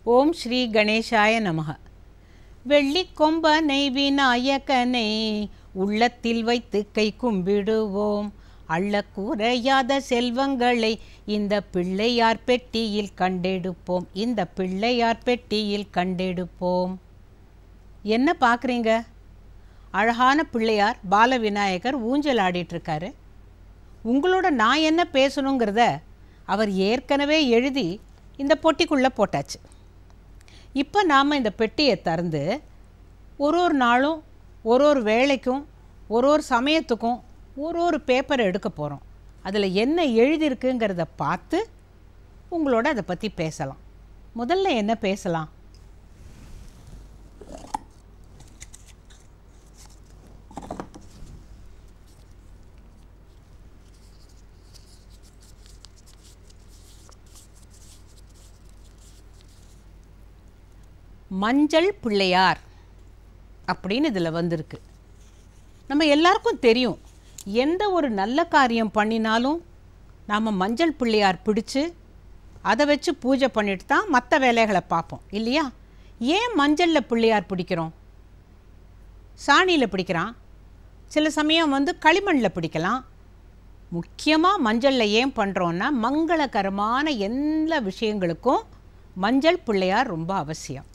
ஓம் ஸ்ரீ கணேசாய நமக வெள்ளிக்கொம்பனை விநாயகனை உள்ளத்தில் வைத்து கை கும்பிடுவோம் அள்ளக்கூறையாத செல்வங்களை இந்த பிள்ளையார் பெட்டியில் கண்டெடுப்போம் இந்த பிள்ளையார் பெட்டியில் கண்டெடுப்போம் என்ன பார்க்குறீங்க அழகான பிள்ளையார் பால விநாயகர் ஊஞ்சல் ஆடிட்டு இருக்காரு உங்களோட நான் என்ன பேசணுங்கிறத அவர் ஏற்கனவே எழுதி இந்த பொட்டிக்குள்ளே போட்டாச்சு இப்போ நாம் இந்த பெட்டியை திறந்து ஒரு ஒரு நாளும் ஒரு ஒரு வேலைக்கும் ஒரு ஒரு சமயத்துக்கும் ஒரு ஒரு பேப்பரை எடுக்க போகிறோம் அதில் என்ன எழுதியிருக்குங்கிறத பார்த்து உங்களோட அதை பற்றி பேசலாம் முதல்ல என்ன பேசலாம் மஞ்சள் பிள்ளையார் அப்படின்னு இதில் வந்திருக்கு நம்ம எல்லாருக்கும் தெரியும் எந்த ஒரு நல்ல காரியம் பண்ணினாலும் நாம் மஞ்சள் பிள்ளையார் பிடிச்சு அதை வச்சு பூஜை பண்ணிட்டு தான் மற்ற வேலைகளை பார்ப்போம் இல்லையா ஏன் மஞ்சளில் பிள்ளையார் பிடிக்கிறோம் சாணியில் பிடிக்கிறான் சில சமயம் வந்து களிமண்ணில் பிடிக்கலாம் முக்கியமாக மஞ்சளில் ஏன் பண்ணுறோன்னா மங்களகரமான எல்லா விஷயங்களுக்கும் மஞ்சள் பிள்ளையார் ரொம்ப அவசியம்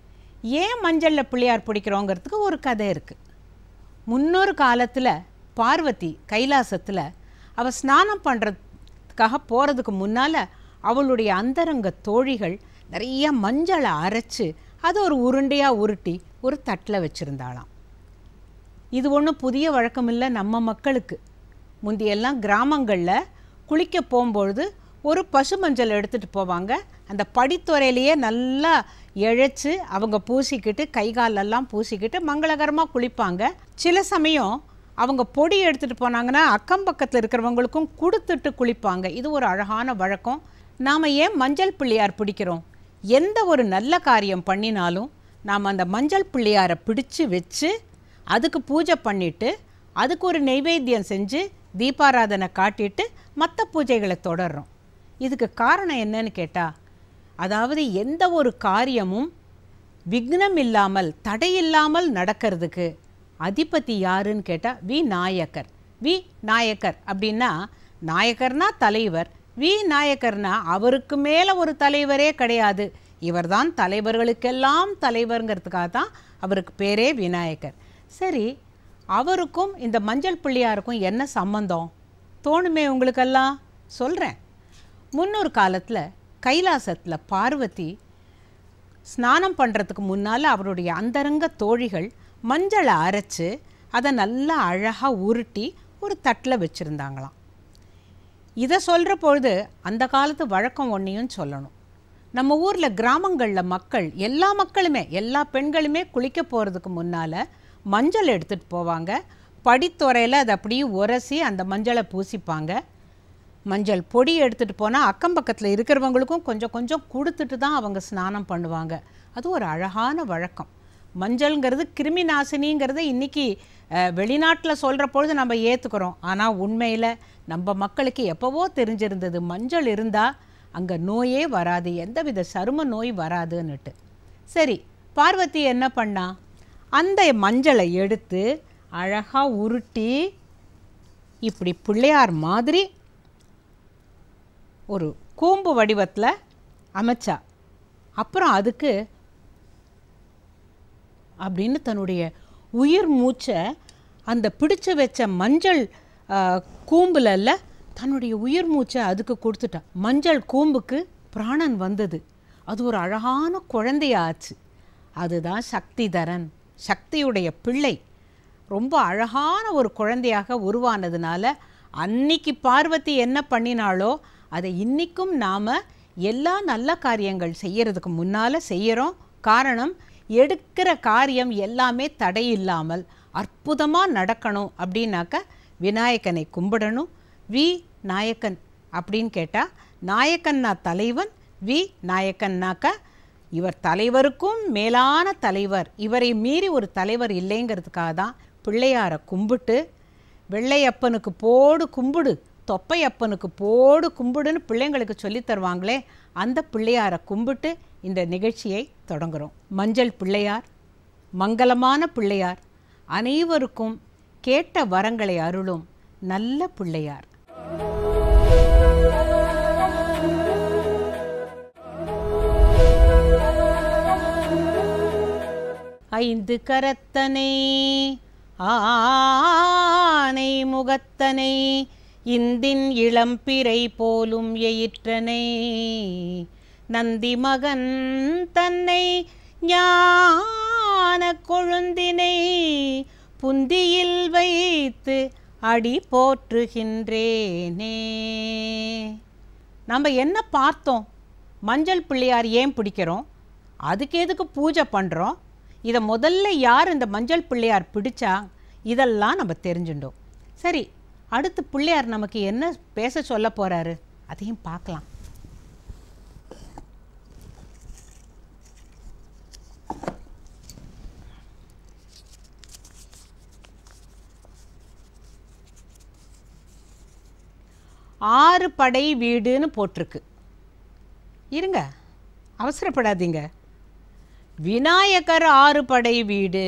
ஏன் மஞ்சளில் பிள்ளையார் பிடிக்கிறோங்கிறதுக்கு ஒரு கதை இருக்குது முன்னொரு காலத்தில் பார்வதி கைலாசத்தில் அவள் ஸ்நானம் பண்ணுறதுக்காக போகிறதுக்கு முன்னால் அவளுடைய அந்தரங்க தோழிகள் நிறைய மஞ்சளை அரைச்சு அதை ஒரு உருண்டையாக உருட்டி ஒரு தட்டில் வச்சுருந்தாளாம் இது ஒன்றும் புதிய வழக்கம் இல்லை நம்ம மக்களுக்கு முந்தியெல்லாம் கிராமங்களில் குளிக்க போகும்பொழுது ஒரு பசு மஞ்சள் எடுத்துகிட்டு போவாங்க அந்த படித்துறையிலேயே நல்லா இழைச்சி அவங்க பூசிக்கிட்டு கை காலெல்லாம் பூசிக்கிட்டு மங்களகரமாக குளிப்பாங்க சில சமயம் அவங்க பொடி எடுத்துகிட்டு போனாங்கன்னா அக்கம் பக்கத்தில் இருக்கிறவங்களுக்கும் கொடுத்துட்டு குளிப்பாங்க இது ஒரு அழகான வழக்கம் நாம் ஏன் மஞ்சள் பிள்ளையார் பிடிக்கிறோம் எந்த ஒரு நல்ல காரியம் பண்ணினாலும் நாம் அந்த மஞ்சள் பிள்ளையாரை பிடிச்சு வச்சு அதுக்கு பூஜை பண்ணிவிட்டு அதுக்கு ஒரு நெய்வேத்தியம் செஞ்சு தீபாராதனை காட்டிட்டு மற்ற பூஜைகளை தொடர்றோம் இதுக்கு காரணம் என்னன்னு கேட்டால் அதாவது எந்த ஒரு காரியமும் விக்னம் இல்லாமல் தடையில்லாமல் நடக்கிறதுக்கு அதிபதி யாருன்னு கேட்டால் வி நாயக்கர் வி நாயக்கர் அப்படின்னா நாயக்கர்னா தலைவர் வி நாயக்கர்னா அவருக்கு மேலே ஒரு தலைவரே கிடையாது இவர்தான் தலைவர்களுக்கெல்லாம் தலைவருங்கிறதுக்காக தான் அவருக்கு பேரே விநாயகர் சரி அவருக்கும் இந்த மஞ்சள் பிள்ளையாருக்கும் என்ன சம்பந்தம் தோணுமே உங்களுக்கெல்லாம் சொல்கிறேன் முன்னொரு காலத்தில் கைலாசத்தில் பார்வதி ஸ்நானம் பண்ணுறதுக்கு முன்னால் அவருடைய அந்தரங்க தோழிகள் மஞ்சளை அரைச்சு அதை நல்லா அழகாக உருட்டி ஒரு தட்டில் வச்சுருந்தாங்களாம் இதை சொல்கிற பொழுது அந்த காலத்து வழக்கம் ஒன்றையும் சொல்லணும் நம்ம ஊரில் கிராமங்களில் மக்கள் எல்லா மக்களுமே எல்லா பெண்களுமே குளிக்க போகிறதுக்கு முன்னால் மஞ்சள் எடுத்துகிட்டு போவாங்க படித்துறையில் அதை அப்படியே உரசி அந்த மஞ்சளை பூசிப்பாங்க மஞ்சள் பொடி எடுத்துகிட்டு போனால் அக்கம் பக்கத்தில் இருக்கிறவங்களுக்கும் கொஞ்சம் கொஞ்சம் கொடுத்துட்டு தான் அவங்க ஸ்நானம் பண்ணுவாங்க அது ஒரு அழகான வழக்கம் மஞ்சள்ங்கிறது கிருமி நாசினிங்கிறத இன்றைக்கி வெளிநாட்டில் சொல்கிற பொழுது நம்ம ஏற்றுக்கிறோம் ஆனால் உண்மையில் நம்ம மக்களுக்கு எப்போவோ தெரிஞ்சிருந்தது மஞ்சள் இருந்தால் அங்கே நோயே வராது எந்தவித சரும நோய் வராதுன்னுட்டு சரி பார்வதி என்ன பண்ணா அந்த மஞ்சளை எடுத்து அழகாக உருட்டி இப்படி பிள்ளையார் மாதிரி ஒரு கூம்பு வடிவத்தில் அமைச்சா அப்புறம் அதுக்கு அப்படின்னு தன்னுடைய உயிர் மூச்சை அந்த பிடிச்சு வச்ச மஞ்சள் கூம்புலல்ல தன்னுடைய உயிர் மூச்சை அதுக்கு கொடுத்துட்டா மஞ்சள் கூம்புக்கு பிராணன் வந்தது அது ஒரு அழகான குழந்தையாச்சு அதுதான் சக்திதரன் சக்தியுடைய பிள்ளை ரொம்ப அழகான ஒரு குழந்தையாக உருவானதுனால அன்னைக்கு பார்வதி என்ன பண்ணினாலோ அதை இன்றைக்கும் நாம் எல்லா நல்ல காரியங்கள் செய்யறதுக்கு முன்னால் செய்கிறோம் காரணம் எடுக்கிற காரியம் எல்லாமே தடையில்லாமல் அற்புதமாக நடக்கணும் அப்படின்னாக்க விநாயகனை கும்பிடணும் வி நாயக்கன் அப்படின்னு கேட்டால் நாயக்கன்னா தலைவன் வி நாயக்கன்னாக்க இவர் தலைவருக்கும் மேலான தலைவர் இவரை மீறி ஒரு தலைவர் இல்லைங்கிறதுக்காக தான் பிள்ளையாரை கும்பிட்டு வெள்ளையப்பனுக்கு போடு கும்பிடு தொப்பையப்பனுக்கு போடு கும்பிடுன்னு பிள்ளைங்களுக்கு சொல்லித் தருவாங்களே அந்த பிள்ளையாரை கும்பிட்டு இந்த நிகழ்ச்சியை தொடங்குகிறோம் மஞ்சள் பிள்ளையார் மங்களமான பிள்ளையார் அனைவருக்கும் கேட்ட வரங்களை அருளும் நல்ல பிள்ளையார் ஐந்து கரத்தனை ஆனை முகத்தனை இந்தின் இளம்பிறை போலும் எயிற்றனை நந்தி மகன் தன்னை ஞான கொழுந்தினை புந்தியில் வைத்து அடி போற்றுகின்றேனே நம்ம என்ன பார்த்தோம் மஞ்சள் பிள்ளையார் ஏன் பிடிக்கிறோம் அதுக்கு எதுக்கு பூஜை பண்ணுறோம் இதை முதல்ல யார் இந்த மஞ்சள் பிள்ளையார் பிடிச்சா இதெல்லாம் நம்ம தெரிஞ்சுட்டோம் சரி அடுத்து பிள்ளையார் நமக்கு என்ன பேச சொல்ல போகிறாரு அதையும் பார்க்கலாம் ஆறு படை வீடுன்னு போட்டிருக்கு இருங்க அவசரப்படாதீங்க விநாயகர் ஆறு படை வீடு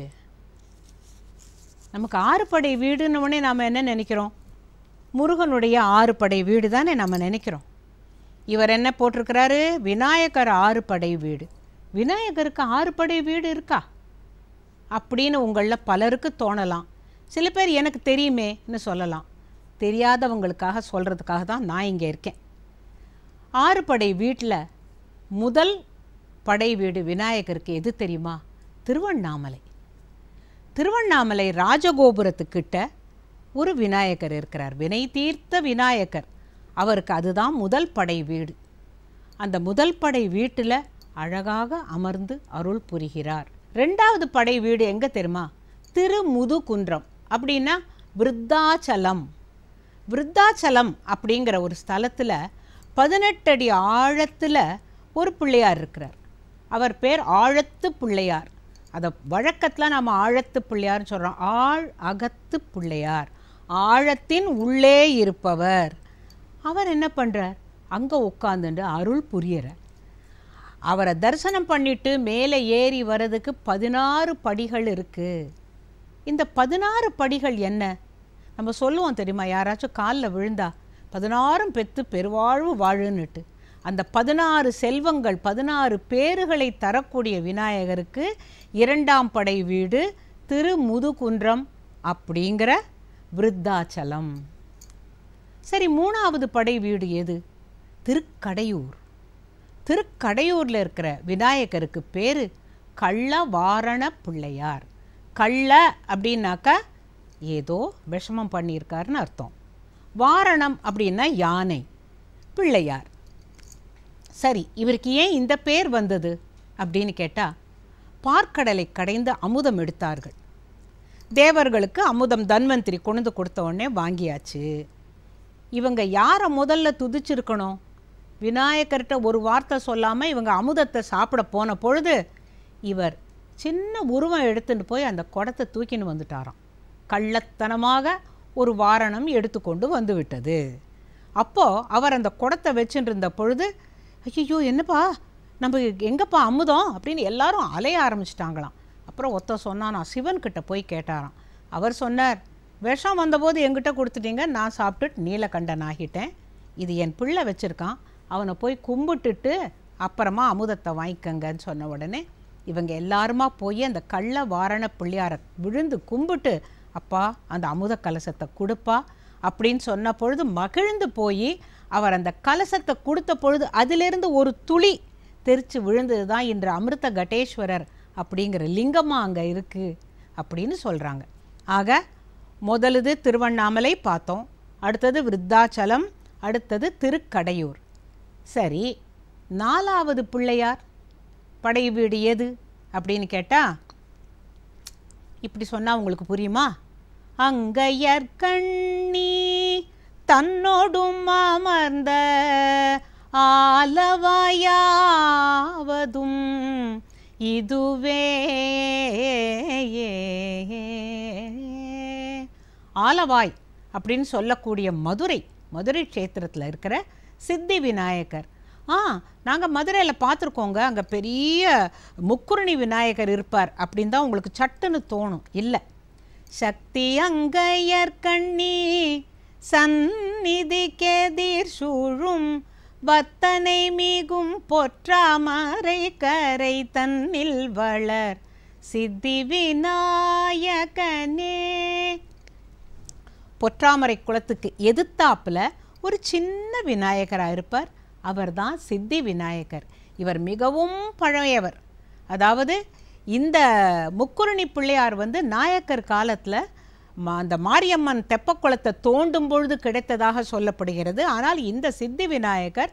நமக்கு ஆறு படை வீடுன்னு உடனே நாம் என்ன நினைக்கிறோம் முருகனுடைய ஆறு படை வீடு தானே நம்ம நினைக்கிறோம் இவர் என்ன போட்டிருக்கிறாரு விநாயகர் ஆறு படை வீடு விநாயகருக்கு ஆறு படை வீடு இருக்கா அப்படின்னு உங்களில் பலருக்கு தோணலாம் சில பேர் எனக்கு தெரியுமேன்னு சொல்லலாம் தெரியாதவங்களுக்காக சொல்கிறதுக்காக தான் நான் இங்கே இருக்கேன் ஆறு படை வீட்டில் முதல் படை வீடு விநாயகருக்கு எது தெரியுமா திருவண்ணாமலை திருவண்ணாமலை ராஜகோபுரத்துக்கிட்ட ஒரு விநாயகர் இருக்கிறார் வினை தீர்த்த விநாயகர் அவருக்கு அதுதான் முதல் படை வீடு அந்த முதல் படை வீட்டில் அழகாக அமர்ந்து அருள் புரிகிறார் ரெண்டாவது படை வீடு எங்கே தெரியுமா திருமுதுகுன்றம் அப்படின்னா விருத்தாச்சலம் விருத்தாச்சலம் அப்படிங்கிற ஒரு ஸ்தலத்தில் பதினெட்டு அடி ஆழத்தில் ஒரு பிள்ளையார் இருக்கிறார் அவர் பேர் ஆழத்து பிள்ளையார் அதை வழக்கத்தில் நம்ம ஆழத்து பிள்ளையார்னு சொல்கிறோம் ஆழ் அகத்து பிள்ளையார் ஆழத்தின் உள்ளே இருப்பவர் அவர் என்ன பண்ணுறார் அங்கே உட்காந்துட்டு அருள் புரியறார் அவரை தரிசனம் பண்ணிட்டு மேலே ஏறி வர்றதுக்கு பதினாறு படிகள் இருக்குது இந்த பதினாறு படிகள் என்ன நம்ம சொல்லுவோம் தெரியுமா யாராச்சும் காலில் விழுந்தா பதினாறும் பெற்று பெருவாழ்வு வாழுன்னுட்டு அந்த பதினாறு செல்வங்கள் பதினாறு பேறுகளை தரக்கூடிய விநாயகருக்கு இரண்டாம் படை வீடு திருமுதுகுன்றம் அப்படிங்கிற விருத்தாச்சலம் சரி மூணாவது படை வீடு எது திருக்கடையூர் திருக்கடையூரில் இருக்கிற விநாயகருக்கு பேர் கள்ளவாரண பிள்ளையார் கள்ள அப்படின்னாக்கா ஏதோ விஷமம் பண்ணியிருக்காருன்னு அர்த்தம் வாரணம் அப்படின்னா யானை பிள்ளையார் சரி இவருக்கு ஏன் இந்த பேர் வந்தது அப்படின்னு கேட்டால் பார்க்கடலை கடைந்து அமுதம் எடுத்தார்கள் தேவர்களுக்கு அமுதம் தன்வந்திரி கொண்டு கொடுத்த உடனே வாங்கியாச்சு இவங்க யாரை முதல்ல துதிச்சிருக்கணும் விநாயகர்கிட்ட ஒரு வார்த்தை சொல்லாமல் இவங்க அமுதத்தை சாப்பிட போன பொழுது இவர் சின்ன உருவம் எடுத்துட்டு போய் அந்த குடத்தை தூக்கின்னு வந்துட்டாராம் கள்ளத்தனமாக ஒரு வாரணம் எடுத்துக்கொண்டு வந்து விட்டது அப்போது அவர் அந்த குடத்தை வச்சுட்டு இருந்த பொழுது ஐயோ என்னப்பா நம்ம எங்கப்பா அமுதம் அப்படின்னு எல்லாரும் அலைய ஆரம்பிச்சிட்டாங்களாம் அப்புறம் ஒருத்தன் சொன்னா நான் சிவன்கிட்ட போய் கேட்டாராம் அவர் சொன்னார் விஷம் வந்தபோது எங்கிட்ட கொடுத்துட்டீங்க நான் சாப்பிட்டுட்டு நீலகண்டன் ஆகிட்டேன் இது என் பிள்ளை வச்சுருக்கான் அவனை போய் கும்பிட்டுட்டு அப்புறமா அமுதத்தை வாங்கிக்கங்கன்னு சொன்ன உடனே இவங்க எல்லாருமா போய் அந்த கள்ள வாரண பிள்ளையாரை விழுந்து கும்பிட்டு அப்பா அந்த அமுத கலசத்தை கொடுப்பா அப்படின்னு சொன்ன பொழுது மகிழ்ந்து போய் அவர் அந்த கலசத்தை கொடுத்த பொழுது அதிலிருந்து ஒரு துளி தெரிச்சு விழுந்தது தான் இன்று அமிர்த கட்டேஸ்வரர் அப்படிங்கிற லிங்கமாக அங்கே இருக்குது அப்படின்னு சொல்கிறாங்க ஆக முதலுது திருவண்ணாமலை பார்த்தோம் அடுத்தது விருத்தாச்சலம் அடுத்தது திருக்கடையூர் சரி நாலாவது பிள்ளையார் படை வீடு எது அப்படின்னு கேட்டால் இப்படி சொன்னால் உங்களுக்கு புரியுமா அங்கையர் கண்ணி தன்னோடும் அமர்ந்த ஆலவாயாவதும் இதுவே ஆலவாய் அப்படின்னு சொல்லக்கூடிய மதுரை மதுரை க்ஷேத்திரத்தில் இருக்கிற சித்தி விநாயகர் ஆ நாங்கள் மதுரையில் பார்த்துருக்கோங்க அங்கே பெரிய முக்குருணி விநாயகர் இருப்பார் அப்படின்னு தான் உங்களுக்கு சட்டுன்னு தோணும் இல்லை சக்தி அங்கையர்கண்ணி சந்நிதி கேதீர் சூழும் வத்தனை மிகும் பொற்றாமரை கரை தன்னில் வளர் சித்தி விநாயகனே பொற்றாமரை குளத்துக்கு எதிர்த்தாப்புல ஒரு சின்ன விநாயகராக இருப்பார் அவர்தான் சித்தி விநாயகர் இவர் மிகவும் பழையவர் அதாவது இந்த முக்குருணி பிள்ளையார் வந்து நாயக்கர் காலத்தில் அந்த மாரியம்மன் தெப்பக்குளத்தை தோண்டும் பொழுது கிடைத்ததாக சொல்லப்படுகிறது ஆனால் இந்த சித்தி விநாயகர்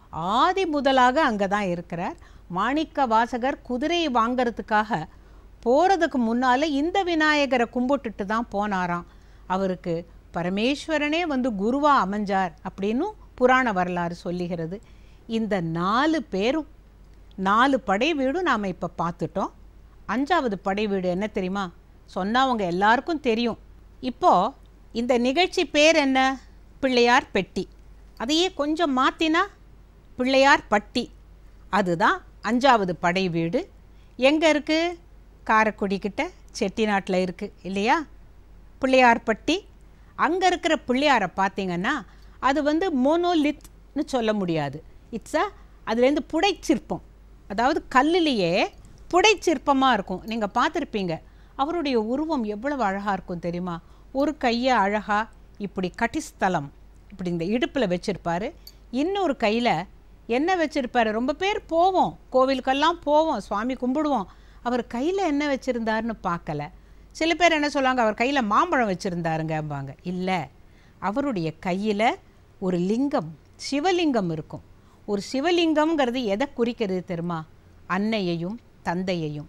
ஆதி முதலாக அங்கே தான் இருக்கிறார் மாணிக்க வாசகர் குதிரையை வாங்கிறதுக்காக போகிறதுக்கு முன்னால் இந்த விநாயகரை கும்பிட்டுட்டு தான் போனாராம் அவருக்கு பரமேஸ்வரனே வந்து குருவா அமைஞ்சார் அப்படின்னும் புராண வரலாறு சொல்லுகிறது இந்த நாலு பேரும் நாலு படை வீடும் நாம் இப்போ பார்த்துட்டோம் அஞ்சாவது படை வீடு என்ன தெரியுமா சொன்னா அவங்க எல்லாருக்கும் தெரியும் இப்போ இந்த நிகழ்ச்சி பேர் என்ன பிள்ளையார் பெட்டி அதையே கொஞ்சம் மாற்றினா பிள்ளையார் பட்டி அதுதான் அஞ்சாவது படை வீடு எங்கே இருக்குது காரைக்குடி கிட்ட செட்டிநாட்டில் இருக்குது இல்லையா பிள்ளையார் பட்டி அங்கே இருக்கிற பிள்ளையாரை பார்த்தீங்கன்னா அது வந்து மோனோலித்னு சொல்ல முடியாது இட்ஸ் அ அதுலேருந்து புடைச்சிற்பம் அதாவது கல்லுலேயே புடைச்சிற்பமாக இருக்கும் நீங்கள் பார்த்துருப்பீங்க அவருடைய உருவம் எவ்வளவு அழகாக இருக்கும் தெரியுமா ஒரு கையை அழகாக இப்படி கட்டிஸ்தலம் இப்படி இந்த இடுப்பில் வச்சுருப்பாரு இன்னொரு கையில் என்ன வச்சுருப்பாரு ரொம்ப பேர் போவோம் கோவிலுக்கெல்லாம் போவோம் சுவாமி கும்பிடுவோம் அவர் கையில் என்ன வச்சுருந்தாருன்னு பார்க்கல சில பேர் என்ன சொல்லுவாங்க அவர் கையில் மாம்பழம் வச்சுருந்தாருங்கம்பாங்க இல்லை அவருடைய கையில் ஒரு லிங்கம் சிவலிங்கம் இருக்கும் ஒரு சிவலிங்கம்ங்கிறது எதை குறிக்கிறது தெரியுமா அன்னையையும் தந்தையையும்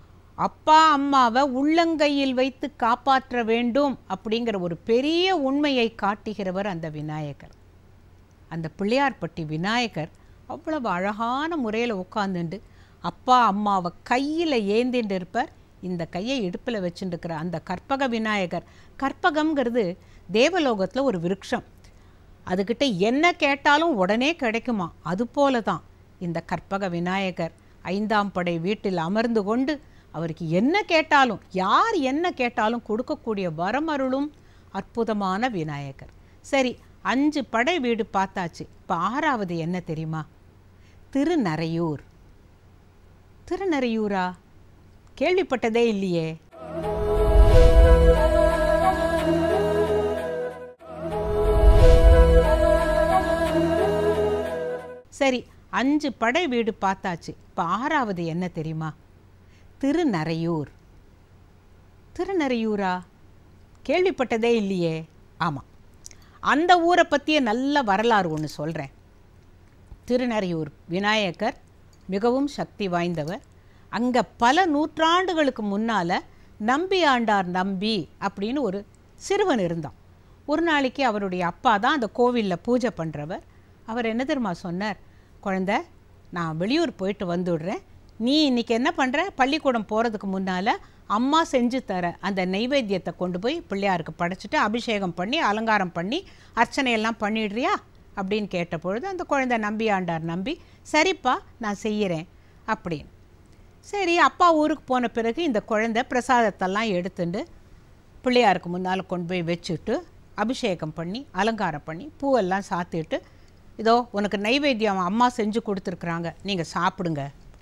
அப்பா அம்மாவை உள்ளங்கையில் வைத்து காப்பாற்ற வேண்டும் அப்படிங்கிற ஒரு பெரிய உண்மையை காட்டுகிறவர் அந்த விநாயகர் அந்த பிள்ளையார்பட்டி விநாயகர் அவ்வளவு அழகான முறையில் உட்காந்துண்டு அப்பா அம்மாவை கையில் ஏந்திண்டு இருப்பார் இந்த கையை இடுப்பில் வச்சுட்டுருக்கிற அந்த கற்பக விநாயகர் கற்பகம்ங்கிறது தேவலோகத்தில் ஒரு விருட்சம் அதுக்கிட்ட என்ன கேட்டாலும் உடனே கிடைக்குமா அதுபோல தான் இந்த கற்பக விநாயகர் ஐந்தாம் படை வீட்டில் அமர்ந்து கொண்டு அவருக்கு என்ன கேட்டாலும் யார் என்ன கேட்டாலும் கொடுக்கக்கூடிய வரமருளும் அற்புதமான விநாயகர் சரி அஞ்சு படை வீடு பார்த்தாச்சு இப்போ ஆறாவது என்ன தெரியுமா திருநறையூர் திருநறையூரா கேள்விப்பட்டதே இல்லையே சரி அஞ்சு படை வீடு பார்த்தாச்சு இப்போ ஆறாவது என்ன தெரியுமா திருநறையூர் திருநறையூரா கேள்விப்பட்டதே இல்லையே ஆமாம் அந்த ஊரை பற்றிய நல்ல வரலாறு ஒன்று சொல்கிறேன் திருநறையூர் விநாயகர் மிகவும் சக்தி வாய்ந்தவர் அங்கே பல நூற்றாண்டுகளுக்கு முன்னால் நம்பி ஆண்டார் நம்பி அப்படின்னு ஒரு சிறுவன் இருந்தான் ஒரு நாளைக்கு அவருடைய அப்பா தான் அந்த கோவிலில் பூஜை பண்ணுறவர் அவர் என்ன தெரியுமா சொன்னார் குழந்தை நான் வெளியூர் போயிட்டு வந்துடுறேன் நீ இன்னைக்கு என்ன பண்ணுற பள்ளிக்கூடம் போகிறதுக்கு முன்னால் அம்மா செஞ்சு தர அந்த நெய்வேத்தியத்தை கொண்டு போய் பிள்ளையாருக்கு படைச்சிட்டு அபிஷேகம் பண்ணி அலங்காரம் பண்ணி அர்ச்சனையெல்லாம் பண்ணிடுறியா அப்படின்னு கேட்ட பொழுது அந்த குழந்தை நம்பி ஆண்டார் நம்பி சரிப்பா நான் செய்கிறேன் அப்படின்னு சரி அப்பா ஊருக்கு போன பிறகு இந்த குழந்தை பிரசாதத்தெல்லாம் எடுத்துட்டு பிள்ளையாருக்கு முன்னால் கொண்டு போய் வச்சுட்டு அபிஷேகம் பண்ணி அலங்காரம் பண்ணி பூவெல்லாம் சாத்திட்டு இதோ உனக்கு நைவேத்தியம் அம்மா செஞ்சு கொடுத்துருக்குறாங்க நீங்கள் சாப்பிடுங்க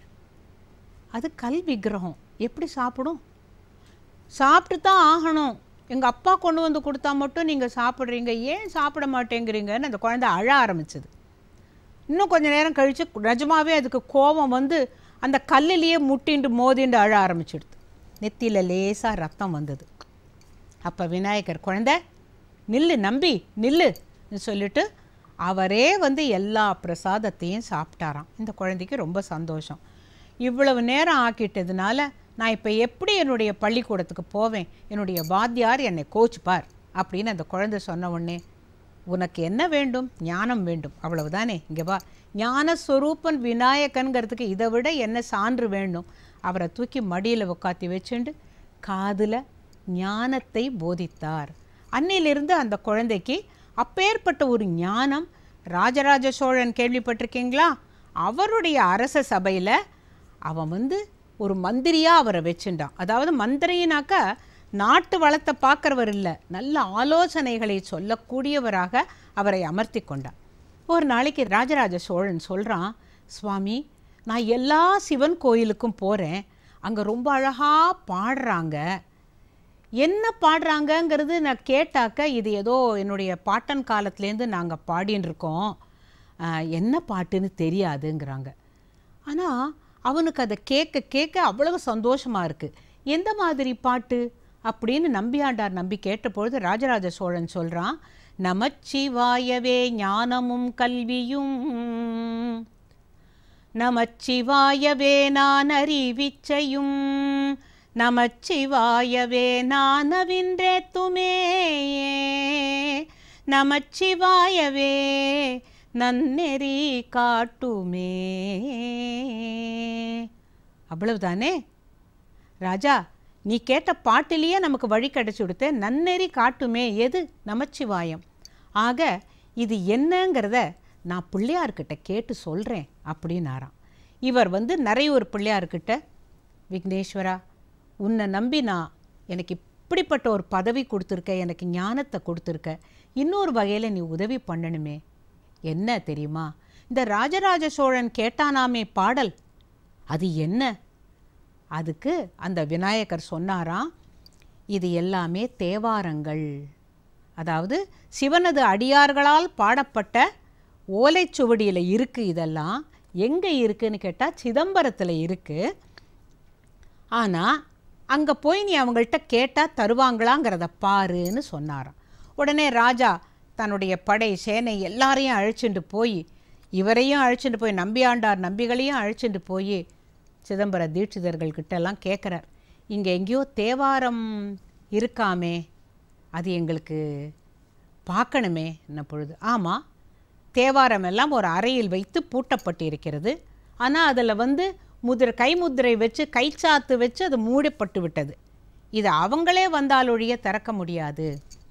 அது கல் விக்கிரகம் எப்படி சாப்பிடும் சாப்பிட்டு தான் ஆகணும் எங்கள் அப்பா கொண்டு வந்து கொடுத்தா மட்டும் நீங்கள் சாப்பிட்றீங்க ஏன் சாப்பிட மாட்டேங்கிறீங்கன்னு அந்த குழந்தை அழ ஆரம்பிச்சது இன்னும் கொஞ்ச நேரம் கழித்து நிஜமாவே அதுக்கு கோபம் வந்து அந்த கல்லிலேயே முட்டிண்டு மோதிண்டு அழ ஆரம்பிச்சிடுது நெத்தியில் லேசாக ரத்தம் வந்தது அப்போ விநாயகர் குழந்தை நில்லு நம்பி நில்லுன்னு சொல்லிட்டு அவரே வந்து எல்லா பிரசாதத்தையும் சாப்பிட்டாராம் இந்த குழந்தைக்கு ரொம்ப சந்தோஷம் இவ்வளவு நேரம் ஆக்கிட்டதுனால நான் இப்போ எப்படி என்னுடைய பள்ளிக்கூடத்துக்கு போவேன் என்னுடைய வாத்தியார் என்னை கோச்சுப்பார் அப்படின்னு அந்த குழந்தை சொன்ன உடனே உனக்கு என்ன வேண்டும் ஞானம் வேண்டும் அவ்வளவுதானே இங்கே வா ஞானஸ்வரூபன் விநாயகன்கிறதுக்கு இதை விட என்ன சான்று வேண்டும் அவரை தூக்கி மடியில் உட்காத்தி வச்சுண்டு காதில் ஞானத்தை போதித்தார் அன்னையிலிருந்து அந்த குழந்தைக்கு அப்பேற்பட்ட ஒரு ஞானம் ராஜராஜ சோழன் கேள்விப்பட்டிருக்கீங்களா அவருடைய அரச சபையில் அவன் வந்து ஒரு மந்திரியாக அவரை வச்சுட்டான் அதாவது மந்திரினாக்கா நாட்டு வளத்தை பார்க்குறவர் இல்லை நல்ல ஆலோசனைகளை சொல்லக்கூடியவராக அவரை அமர்த்தி கொண்டான் ஒரு நாளைக்கு ராஜராஜ சோழன் சொல்கிறான் சுவாமி நான் எல்லா சிவன் கோயிலுக்கும் போகிறேன் அங்கே ரொம்ப அழகாக பாடுறாங்க என்ன பாடுறாங்கங்கிறது நான் கேட்டாக்க இது ஏதோ என்னுடைய பாட்டன் காலத்துலேருந்து நாங்கள் பாடின்னு இருக்கோம் ஆஹ், என்ன பாட்டுன்னு தெரியாதுங்கிறாங்க ஆனால் அவனுக்கு அதை கேட்க கேட்க அவ்வளவு சந்தோஷமாக இருக்குது எந்த மாதிரி பாட்டு அப்படின்னு நம்பியாண்டார் நம்பி கேட்டபொழுது ராஜராஜ சோழன் சொல்கிறான் நமச்சிவாயவே ஞானமும் கல்வியும் நமச்சிவாயவே நான் அறிவிச்சையும் நமச்சிவாயவே நான் அவின்றேத்துமே நமச்சிவாயவே நன்னெறி காட்டுமே அவ்வளவுதானே ராஜா நீ கேட்ட பாட்டிலேயே நமக்கு வழி கிடைச்சி கொடுத்த நன்னெறி காட்டுமே எது நமச்சிவாயம் ஆக இது என்னங்கிறத நான் பிள்ளையார்கிட்ட கேட்டு சொல்கிறேன் அப்படின்னாராம் இவர் வந்து நிறையூர் பிள்ளையார்கிட்ட விக்னேஸ்வரா உன்னை நம்பி நான் எனக்கு இப்படிப்பட்ட ஒரு பதவி கொடுத்துருக்க எனக்கு ஞானத்தை கொடுத்துருக்க இன்னொரு வகையில் நீ உதவி பண்ணணுமே என்ன தெரியுமா இந்த ராஜராஜ சோழன் கேட்டானாமே பாடல் அது என்ன அதுக்கு அந்த விநாயகர் சொன்னாராம் இது எல்லாமே தேவாரங்கள் அதாவது சிவனது அடியார்களால் பாடப்பட்ட ஓலைச்சுவடியில் இருக்குது இதெல்லாம் எங்கே இருக்குன்னு கேட்டால் சிதம்பரத்தில் இருக்குது ஆனால் அங்கே போய் நீ அவங்கள்ட்ட கேட்டால் தருவாங்களாங்கிறத பாருன்னு சொன்னாராம் உடனே ராஜா தன்னுடைய படை சேனை எல்லாரையும் அழைச்சிட்டு போய் இவரையும் அழைச்சிட்டு போய் நம்பியாண்டார் நம்பிகளையும் அழைச்சிட்டு போய் சிதம்பர தீட்சிதர்கள் கிட்டெல்லாம் கேட்குறார் இங்கே எங்கேயோ தேவாரம் இருக்காமே அது எங்களுக்கு பார்க்கணுமே என்ன பொழுது ஆமாம் தேவாரம் எல்லாம் ஒரு அறையில் வைத்து பூட்டப்பட்டு இருக்கிறது ஆனால் அதில் வந்து முதிரை கைமுத்திரை வச்சு கைச்சாத்து வச்சு அது மூடப்பட்டு விட்டது இது அவங்களே வந்தாலொழிய திறக்க முடியாது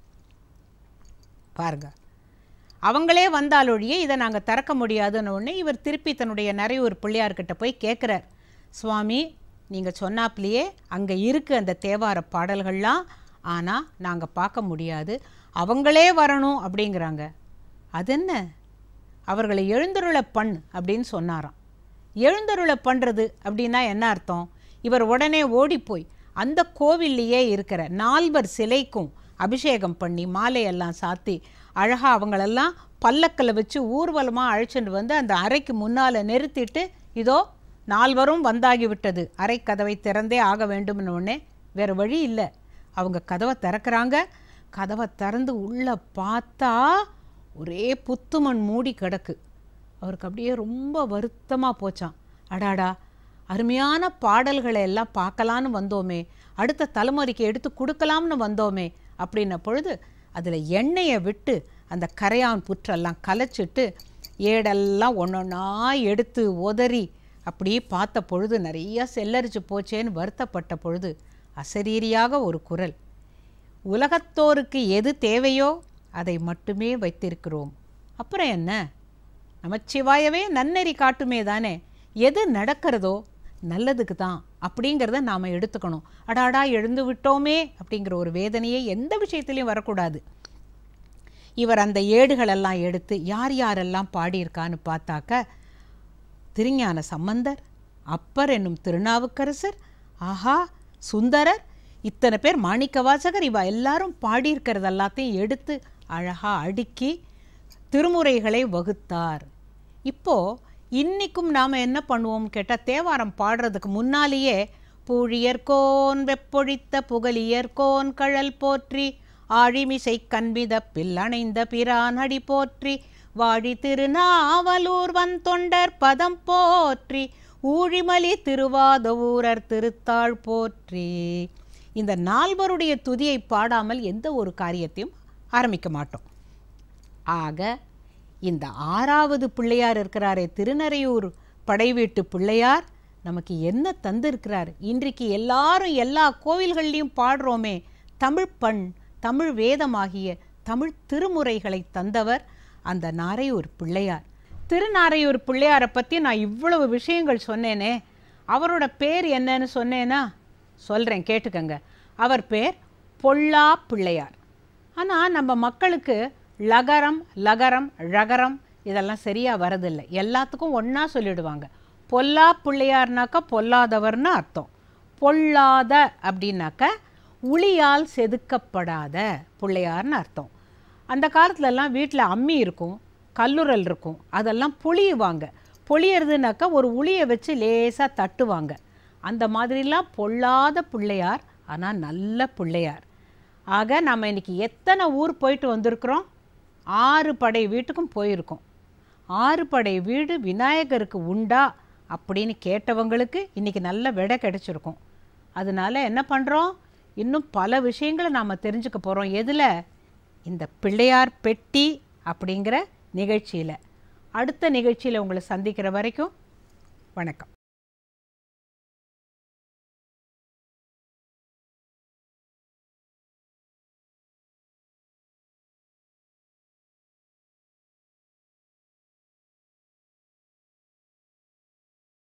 பாருங்க அவங்களே வந்தாலொழிய இதை நாங்கள் திறக்க முடியாதுன்னு உடனே இவர் திருப்பி தன்னுடைய நிறைய ஒரு பிள்ளையார்கிட்ட போய் கேட்குறார் சுவாமி நீங்கள் சொன்னாப்லையே அங்கே இருக்குது அந்த தேவார பாடல்கள்லாம் ஆனால் நாங்கள் பார்க்க முடியாது அவங்களே வரணும் அப்படிங்கிறாங்க அது என்ன அவர்களை எழுந்தருள பண் அப்படின்னு சொன்னாராம் எழுந்தருளை பண்ணுறது அப்படின்னா என்ன அர்த்தம் இவர் உடனே ஓடிப்போய் அந்த கோவில்லையே இருக்கிற நால்வர் சிலைக்கும் அபிஷேகம் பண்ணி மாலையெல்லாம் சாத்தி அழகாக அவங்களெல்லாம் பல்லக்கில் வச்சு ஊர்வலமாக அழைச்சிட்டு வந்து அந்த அறைக்கு முன்னால் நிறுத்திட்டு இதோ நால்வரும் வந்தாகி விட்டது அறை கதவை திறந்தே ஆக வேண்டும்னு உடனே வேறு வழி இல்லை அவங்க கதவை திறக்கிறாங்க கதவை திறந்து உள்ளே பார்த்தா ஒரே புத்துமண் மூடி கிடக்கு அவருக்கு அப்படியே ரொம்ப வருத்தமாக போச்சான் அடாடா அருமையான பாடல்களை எல்லாம் பார்க்கலான்னு வந்தோமே அடுத்த தலைமுறைக்கு எடுத்து கொடுக்கலாம்னு வந்தோமே அப்படின்ன பொழுது அதில் எண்ணெயை விட்டு அந்த கரையான் புற்றெல்லாம் கலைச்சிட்டு ஏடெல்லாம் ஒன்றொன்னா எடுத்து உதறி அப்படியே பார்த்த பொழுது நிறைய செல்லரிச்சு போச்சேன்னு வருத்தப்பட்ட பொழுது அசரீரியாக ஒரு குரல் உலகத்தோருக்கு எது தேவையோ அதை மட்டுமே வைத்திருக்கிறோம் அப்புறம் என்ன நமச்சிவாயவே நன்னெறி காட்டுமே தானே எது நடக்கிறதோ நல்லதுக்கு தான் அப்படிங்கிறத நாம் எடுத்துக்கணும் அடாடா எழுந்து விட்டோமே அப்படிங்கிற ஒரு வேதனையே எந்த விஷயத்துலையும் வரக்கூடாது இவர் அந்த ஏடுகளெல்லாம் எடுத்து யார் யாரெல்லாம் பாடியிருக்கான்னு பார்த்தாக்க திருஞான சம்பந்தர் அப்பர் என்னும் திருநாவுக்கரசர் ஆஹா சுந்தரர் இத்தனை பேர் மாணிக்கவாசகர் இவ எல்லாரும் பாடியிருக்கிறது எல்லாத்தையும் எடுத்து அழகா அடுக்கி திருமுறைகளை வகுத்தார் இப்போ இன்னிக்கும் நாம் என்ன பண்ணுவோம் கேட்டால் தேவாரம் பாடுறதுக்கு முன்னாலேயே பூழியர்கோன் வெப்பொழித்த புகழியர்கோன் கழல் போற்றி ஆழிமிசை கண்மிதப்பில் அணைந்த பிரானடி போற்றி வாழி திருநாவலூர் வன் தொண்டர் பதம் போற்றி ஊழிமலி திருவாத ஊரர் திருத்தாள் போற்றி இந்த நால்வருடைய துதியை பாடாமல் எந்த ஒரு காரியத்தையும் ஆரம்பிக்க மாட்டோம் ஆக இந்த ஆறாவது பிள்ளையார் இருக்கிறாரே திருநறையூர் படைவீட்டு பிள்ளையார் நமக்கு என்ன தந்திருக்கிறார் இன்றைக்கு எல்லாரும் எல்லா கோவில்கள்லையும் பாடுறோமே தமிழ் பண் தமிழ் வேதமாகிய தமிழ் திருமுறைகளை தந்தவர் அந்த நாரையூர் பிள்ளையார் திருநாரையூர் பிள்ளையாரை பற்றி நான் இவ்வளவு விஷயங்கள் சொன்னேனே அவரோட பேர் என்னன்னு சொன்னேனா சொல்கிறேன் கேட்டுக்கங்க அவர் பேர் பொல்லா பிள்ளையார் ஆனால் நம்ம மக்களுக்கு லகரம் லகரம் ழகரம் இதெல்லாம் சரியாக வரதில்லை எல்லாத்துக்கும் ஒன்றா சொல்லிடுவாங்க பொல்லா பிள்ளையார்னாக்கா பொல்லாதவர்னு அர்த்தம் பொல்லாத அப்படின்னாக்க உளியால் செதுக்கப்படாத பிள்ளையார்னு அர்த்தம் அந்த காலத்துலலாம் வீட்டில் அம்மி இருக்கும் கல்லுரல் இருக்கும் அதெல்லாம் பொழியுவாங்க பொழியறதுனாக்கா ஒரு உளியை வச்சு லேசாக தட்டுவாங்க அந்த மாதிரிலாம் பொல்லாத பிள்ளையார் ஆனால் நல்ல பிள்ளையார் ஆக நம்ம இன்னைக்கு எத்தனை ஊர் போயிட்டு வந்திருக்கிறோம் ஆறு படை வீட்டுக்கும் போயிருக்கோம் ஆறு படை வீடு விநாயகருக்கு உண்டா அப்படின்னு கேட்டவங்களுக்கு இன்னைக்கு நல்ல விடை கிடைச்சிருக்கும் அதனால என்ன பண்ணுறோம் இன்னும் பல விஷயங்களை நாம் தெரிஞ்சுக்க போகிறோம் எதில் இந்த பிள்ளையார் பெட்டி அப்படிங்கிற நிகழ்ச்சியில் அடுத்த நிகழ்ச்சியில் உங்களை சந்திக்கிற வரைக்கும் வணக்கம்